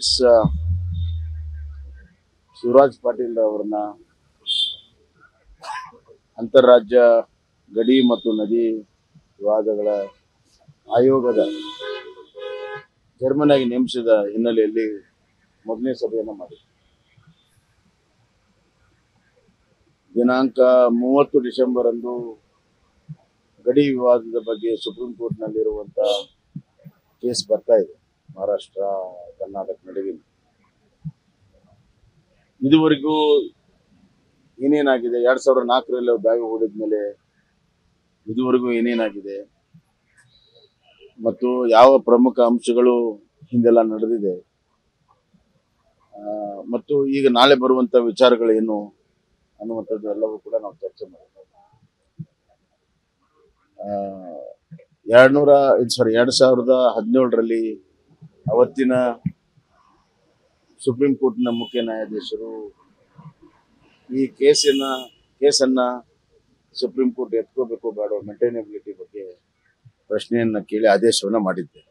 ಸ- ಶಿವರಾಜ್ ಪಾಟೀಲ್ ಅವರನ್ನ ಅಂತಾರಾಜ್ಯ ಗಡಿ ಮತ್ತು ನದಿ ವಿವಾದಗಳ ಆಯೋಗದ ಜರ್ಮನ್ ಆಗಿ ನೇಮಿಸಿದ ಹಿನ್ನೆಲೆಯಲ್ಲಿ ಮೊದಲನೇ ಸಭೆಯನ್ನು ಮಾಡಿದೆ ದಿನಾಂಕ ಮೂವತ್ತು ಡಿಸೆಂಬರ್ ಅಂದು ಗಡಿ ವಿವಾದದ ಬಗ್ಗೆ ಸುಪ್ರೀಂ ಕೋರ್ಟ್ನಲ್ಲಿರುವಂಥ ಕೇಸ್ ಬರ್ತಾ ಇದೆ ಮಹಾರಾಷ್ಟ್ರ ಕರ್ನಾಟಕ ನಡುವಿನ ಇದುವರೆಗೂ ಏನೇನಾಗಿದೆ ಎರಡ್ ಸಾವಿರದ ನಾಲ್ಕರಲ್ಲಿ ಬ್ಯಾಗ್ ಹೊಡೆದ್ಮೇಲೆ ಇದುವರೆಗೂ ಏನೇನಾಗಿದೆ ಮತ್ತು ಯಾವ ಪ್ರಮುಖ ಅಂಶಗಳು ಹಿಂದೆಲ್ಲ ನಡೆದಿದೆ ಆ, ಮತ್ತು ಈಗ ನಾಳೆ ಬರುವಂತ ವಿಚಾರಗಳೇನು ಅನ್ನುವಂಥದ್ದು ಎಲ್ಲವೂ ಕೂಡ ನಾವು ಚರ್ಚೆ ಮಾಡಿದ್ದೇವೆ ಎರಡ್ನೂರ ಸಾರಿ ಎರಡ್ ಸಾವಿರದ ಹದಿನೇಳರಲ್ಲಿ ಅವತ್ತಿನ ಸುಪ್ರೀಂ ಕೋರ್ಟ್ನ ಮುಖ್ಯ ನ್ಯಾಯಾಧೀಶರು ಈ ಕೇಸಿನ ಕೇಸನ್ನ ಸುಪ್ರೀಂ ಕೋರ್ಟ್ ಎತ್ಕೋಬೇಕು ಬೇಡ ಮೇಂಟೈನಬಿಲಿಟಿ ಬಗ್ಗೆ ಪ್ರಶ್ನೆಯನ್ನ ಕೇಳಿ ಆದೇಶವನ್ನ ಮಾಡಿದ್ದೆ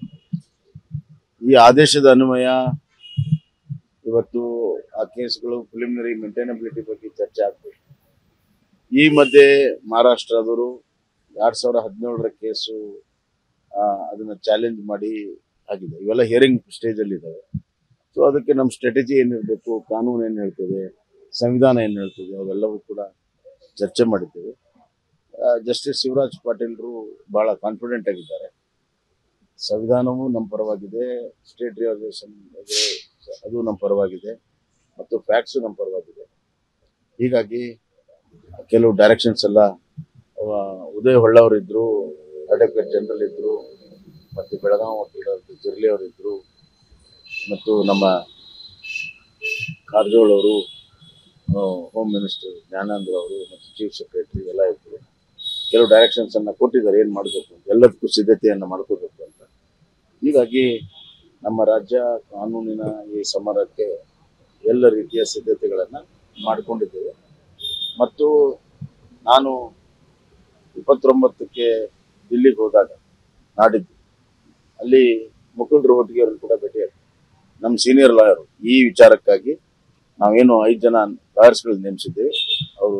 ಈ ಆದೇಶದ ಅನ್ವಯ ಇವತ್ತು ಆ ಕೇಸ್ಗಳು ಪ್ರಿಲಿಮಿನರಿ ಮೇಂಟೈನಬಿಲಿಟಿ ಬಗ್ಗೆ ಚರ್ಚೆ ಆಗ್ಬೇಕು ಈ ಮಧ್ಯೆ ಮಹಾರಾಷ್ಟ್ರದವರು ಎರಡ್ ಸಾವಿರದ ಹದಿನೇಳರ ಕೇಸು ಆ, ಅದನ್ನ ಚಾಲೆಂಜ್ ಮಾಡಿ ಆಗಿದೆ ಇವೆಲ್ಲ ಹಿಯರಿಂಗ್ ಸ್ಟೇಜ್ ಅಲ್ಲಿ ಇದಾವೆ ಸೊ ಅದಕ್ಕೆ ನಮ್ಮ ಸ್ಟ್ರಾಟಜಿ ಏನಿರಬೇಕು ಕಾನೂನು ಏನು ಹೇಳ್ತದೆ ಸಂವಿಧಾನ ಏನು ಹೇಳ್ತದೆ ಅವೆಲ್ಲವೂ ಕೂಡ ಚರ್ಚೆ ಮಾಡಿದ್ದೇವೆ ಜಸ್ಟಿಸ್ ಶಿವರಾಜ್ ಪಾಟೀಲ್ರು ಬಹಳ ಕಾನ್ಫಿಡೆಂಟ್ ಆಗಿದ್ದಾರೆ ಸಂವಿಧಾನವೂ ನಮ್ಮ ಪರವಾಗಿದೆ ಸ್ಟೇಟ್ ರಿಸರ್ವೇಷನ್ ಅದು ನಮ್ಮ ಪರವಾಗಿದೆ ಮತ್ತು ಫ್ಯಾಕ್ಟ್ಸು ನಮ್ಮ ಪರವಾಗಿದೆ ಹೀಗಾಗಿ ಕೆಲವು ಡೈರೆಕ್ಷನ್ಸ್ ಎಲ್ಲ ಅವ ಉದಯ್ ಹೊಳ್ಳವ್ರು ಇದ್ರು ಅಡ್ವೊಕೇಟ್ ಜನರಲ್ ಇದ್ರು ಮತ್ತು ಬೆಳಗಾವಿ ವಕೀಲರು ಜಿರ್ಲಿ ಅವರು ಇದ್ರು ಮತ್ತು ನಮ್ಮ ಕಾರಜೋಳ್ ಅವರು ಹೋಮ್ ಮಿನಿಸ್ಟರ್ ಜ್ಞಾನೇಂದ್ರ ಅವರು ಮತ್ತು ಚೀಫ್ ಸೆಕ್ರೆಟರಿ ಎಲ್ಲ ಇದ್ರು ಕೆಲವು ಡೈರೆಕ್ಷನ್ಸ್ ಅನ್ನ ಕೊಟ್ಟಿದ್ದಾರೆ ಏನ್ ಮಾಡಬೇಕು ಅಂತ ಎಲ್ಲದಕ್ಕೂ ಸಿದ್ಧತೆಯನ್ನ ಮಾಡ್ಕೋಬೇಕು ಅಂತ ಹೀಗಾಗಿ ನಮ್ಮ ರಾಜ್ಯ ಕಾನೂನಿನ ಈ ಸಮರಕ್ಕೆ ಎಲ್ಲ ರೀತಿಯ ಸಿದ್ಧತೆಗಳನ್ನ ಮಾಡಿಕೊಂಡಿದ್ದೇವೆ ಮತ್ತು ನಾನು ಇಪ್ಪತ್ತೊಂಬತ್ತಕ್ಕೆ ದಿಲ್ಲಿಗೆ ಹೋದಾಗ ನಾಡಿದ್ದು ಅಲ್ಲಿ ಮುಕುಲ್ ರೋಹಟ್ಗಿ ಅವ್ರನ್ನ ಕೂಡ ಭೇಟಿಯಾಗ್ತದೆ ನಮ್ಮ ಸೀನಿಯರ್ ಲಾಯರು ಈ ವಿಚಾರಕ್ಕಾಗಿ ನಾವೇನು ಐದು ಜನ ಲಾಯರ್ಸ್ಗಳು ನೇಮಿಸಿದ್ದೇವೆ ಅವರು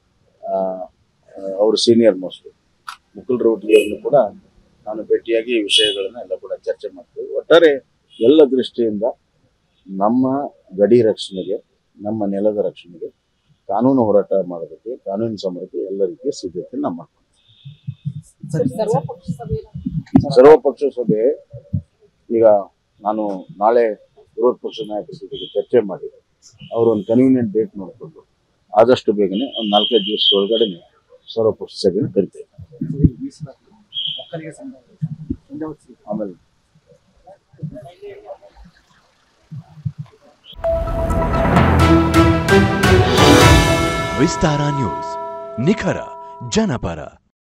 ಅವರು ಸೀನಿಯರ್ ಮೋಸ್ಟ್ ಮುಕುಲ್ ರೋಹಟ್ಗಿ ಅವ್ರನ್ನು ಕೂಡ ನಾನು ಭೇಟಿಯಾಗಿ ಈ ವಿಷಯಗಳನ್ನ ಎಲ್ಲ ಕೂಡ ಚರ್ಚೆ ಮಾಡ್ತೇವೆ ಒಟ್ಟಾರೆ ಎಲ್ಲ ದೃಷ್ಟಿಯಿಂದ ನಮ್ಮ ಗಡಿ ರಕ್ಷಣೆಗೆ ನಮ್ಮ ನೆಲದ ರಕ್ಷಣೆಗೆ ಕಾನೂನು ಹೋರಾಟ ಮಾಡೋದಕ್ಕೆ ಕಾನೂನು ಸಮರಕ್ಕೆ ಎಲ್ಲ ರೀತಿಯ ಸಿದ್ಧತೆ ನಾವು ಮಾಡ್ತೀವಿ ಸರ್ವಪಕ್ಷ ಸಭೆ ಸರ್ವಪಕ್ಷ ಸಭೆ ಈಗ ನಾನು ನಾಳೆ ವಿರೋಧ ಪಕ್ಷ ನಾಯಕರ ಜೊತೆಗೆ ಚರ್ಚೆ ಮಾಡಿ ಅವರು ಒಂದು ಕನ್ವೀನಿಯಂಟ್ ಡೇಟ್ ನೋಡಿಕೊಂಡು ಆದಷ್ಟು ಬೇಗನೆ ಒಂದು ನಾಲ್ಕೈದು ದಿವಸದ ಒಳಗಡೆನೆ ಸರ್ವಪಕ್ಷ ಸಭೆಯನ್ನು ಕರಿತೇವೆ ಒಕ್ಕಲಿಗ ಸಂಘ ಸಂಘ ಆಮೇಲೆ ವಿಸ್ತಾರ ನ್ಯೂಸ್ ನಿಖರ ಜನಪರ